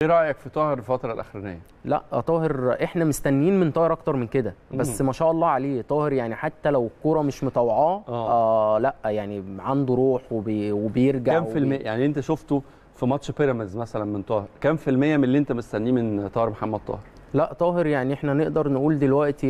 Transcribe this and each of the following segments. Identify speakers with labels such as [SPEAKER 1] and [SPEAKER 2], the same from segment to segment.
[SPEAKER 1] ايه رايك في طاهر الفتره الاخرانيه
[SPEAKER 2] لا طاهر احنا مستنيين من طاهر اكتر من كده بس
[SPEAKER 1] مم.
[SPEAKER 2] ما شاء الله عليه طاهر يعني حتى لو الكوره مش مطوعاه
[SPEAKER 1] آه.
[SPEAKER 2] آه لا يعني عنده روح وبي وبيرجع
[SPEAKER 1] كام في المية
[SPEAKER 2] وبي...
[SPEAKER 1] يعني انت شفته في ماتش بيراميدز مثلا من طاهر كام في المية من اللي انت مستنيه من طاهر محمد طاهر
[SPEAKER 2] لا طاهر يعني احنا نقدر نقول دلوقتي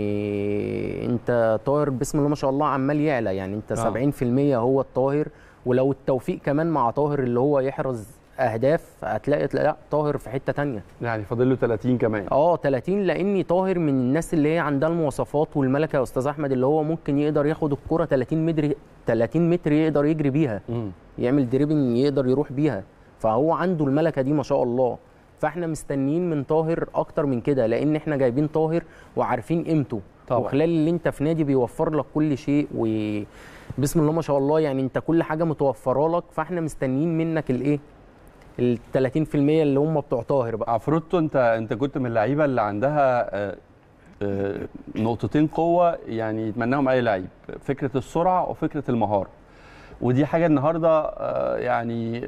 [SPEAKER 2] يعني انت طاهر بسم الله ما شاء الله عمال يعلى يعني انت
[SPEAKER 1] آه.
[SPEAKER 2] 70% هو الطاهر ولو التوفيق كمان مع طاهر اللي هو يحرز اهداف هتلاقي لا طاهر في حته تانية
[SPEAKER 1] يعني فاضل له 30 كمان
[SPEAKER 2] اه 30 لاني طاهر من الناس اللي هي عندها المواصفات والملكه يا استاذ احمد اللي هو ممكن يقدر ياخد الكره 30 متر 30 متر يقدر يجري بيها
[SPEAKER 1] مم.
[SPEAKER 2] يعمل دريبنج يقدر يروح بيها فهو عنده الملكه دي ما شاء الله فاحنا مستنيين من طاهر اكتر من كده لان احنا جايبين طاهر وعارفين قيمته
[SPEAKER 1] طبعا.
[SPEAKER 2] وخلال اللي انت في نادي بيوفر لك كل شيء وبسم الله ما شاء الله يعني انت كل حاجه متوفره لك فاحنا مستنيين منك الايه ال 30% اللي هم بتوع طاهر بقى
[SPEAKER 1] عفروتو انت انت كنت من اللعيبه اللي عندها آه، آه، نقطتين قوه يعني يتمناهم اي لعيب فكره السرعه وفكره المهاره ودي حاجه النهارده آه، يعني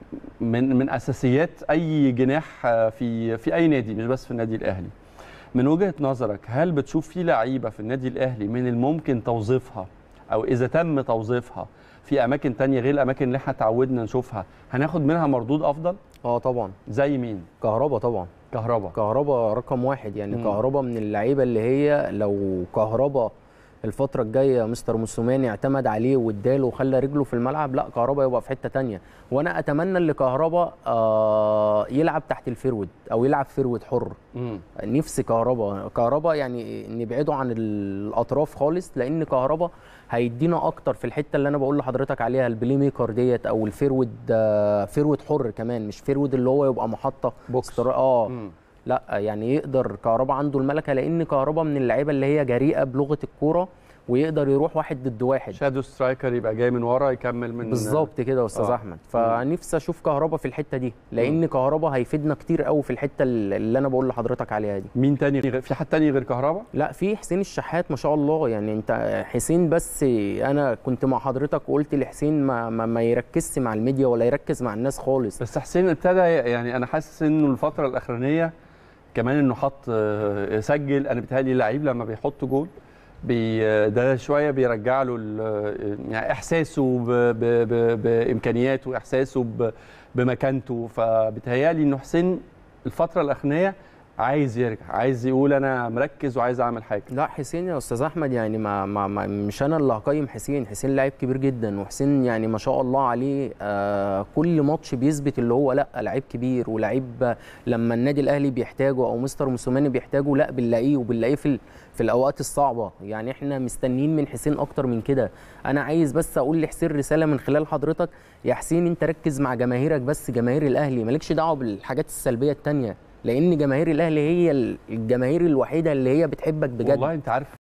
[SPEAKER 1] من من اساسيات اي جناح آه، في في اي نادي مش بس في النادي الاهلي من وجهه نظرك هل بتشوف في لعيبه في النادي الاهلي من الممكن توظيفها او اذا تم توظيفها في اماكن تانية غير الاماكن اللي احنا اتعودنا نشوفها هناخد منها مردود افضل
[SPEAKER 2] اه طبعا
[SPEAKER 1] زي مين
[SPEAKER 2] كهربا طبعا
[SPEAKER 1] كهربا
[SPEAKER 2] كهربا رقم واحد يعني
[SPEAKER 1] مم.
[SPEAKER 2] كهربا من اللعيبه اللي هي لو كهربا الفترة الجاية مستر موسوماني اعتمد عليه واداله وخلى رجله في الملعب لا كهربا يبقى في حتة تانية وانا اتمنى ان كهربا آه يلعب تحت الفيرود او يلعب فيرود حر
[SPEAKER 1] مم.
[SPEAKER 2] نفسي كهربا كهربا يعني نبعده عن الاطراف خالص لان كهربا هيدينا اكتر في الحته اللي انا بقول لحضرتك عليها البلاي ميكر ديت او الفيرود آه، فيرود حر كمان مش فيرود اللي هو يبقى محطه
[SPEAKER 1] بوكس.
[SPEAKER 2] استر- اه
[SPEAKER 1] مم.
[SPEAKER 2] لا يعني يقدر كهربا عنده الملكه لان كهربا من اللعيبه اللي هي جريئه بلغه الكوره ويقدر يروح واحد ضد واحد
[SPEAKER 1] شادو سترايكر يبقى جاي من ورا يكمل من
[SPEAKER 2] بالظبط كده يا استاذ
[SPEAKER 1] آه.
[SPEAKER 2] احمد فنفسي اشوف كهربا في الحته دي لان كهربا هيفيدنا كتير قوي في الحته اللي انا بقول لحضرتك عليها دي
[SPEAKER 1] مين تاني غير- في حد تاني غير كهربا
[SPEAKER 2] لا في حسين الشحات ما شاء الله يعني انت حسين بس انا كنت مع حضرتك وقلت لحسين ما, ما, ما يركزش مع الميديا ولا يركز مع الناس خالص
[SPEAKER 1] بس حسين ابتدى يعني انا حاسس انه الفتره الاخرانيه كمان انه حط آه، سجل انا بيتهيألي اللعيب لما بيحط جول بي ده شويه بيرجع له ال- يعني احساسه ب ب ب بامكانياته احساسه ب بمكانته فبيتهيألي انه حسين الفتره الاخرانيه عايز يرجع عايز يقول انا مركز وعايز اعمل حاجه
[SPEAKER 2] لا حسين يا استاذ احمد يعني ما, ما, ما مش انا اللي هقيم حسين حسين لعيب كبير جدا وحسين يعني ما شاء الله عليه آه كل ماتش بيثبت اللي هو لا لعيب كبير ولعيب لما النادي الاهلي بيحتاجه او مستر موسوماني بيحتاجه لا بنلاقيه وبنلاقيه في ال- في الاوقات الصعبه يعني احنا مستنيين من حسين اكتر من كده انا عايز بس اقول لحسين رساله من خلال حضرتك يا حسين انت ركز مع جماهيرك بس جماهير الاهلي مالكش دعوه بالحاجات السلبيه التانية لان جماهير الاهلي هي الجماهير الوحيده اللي هي بتحبك بجد
[SPEAKER 1] والله انت عارف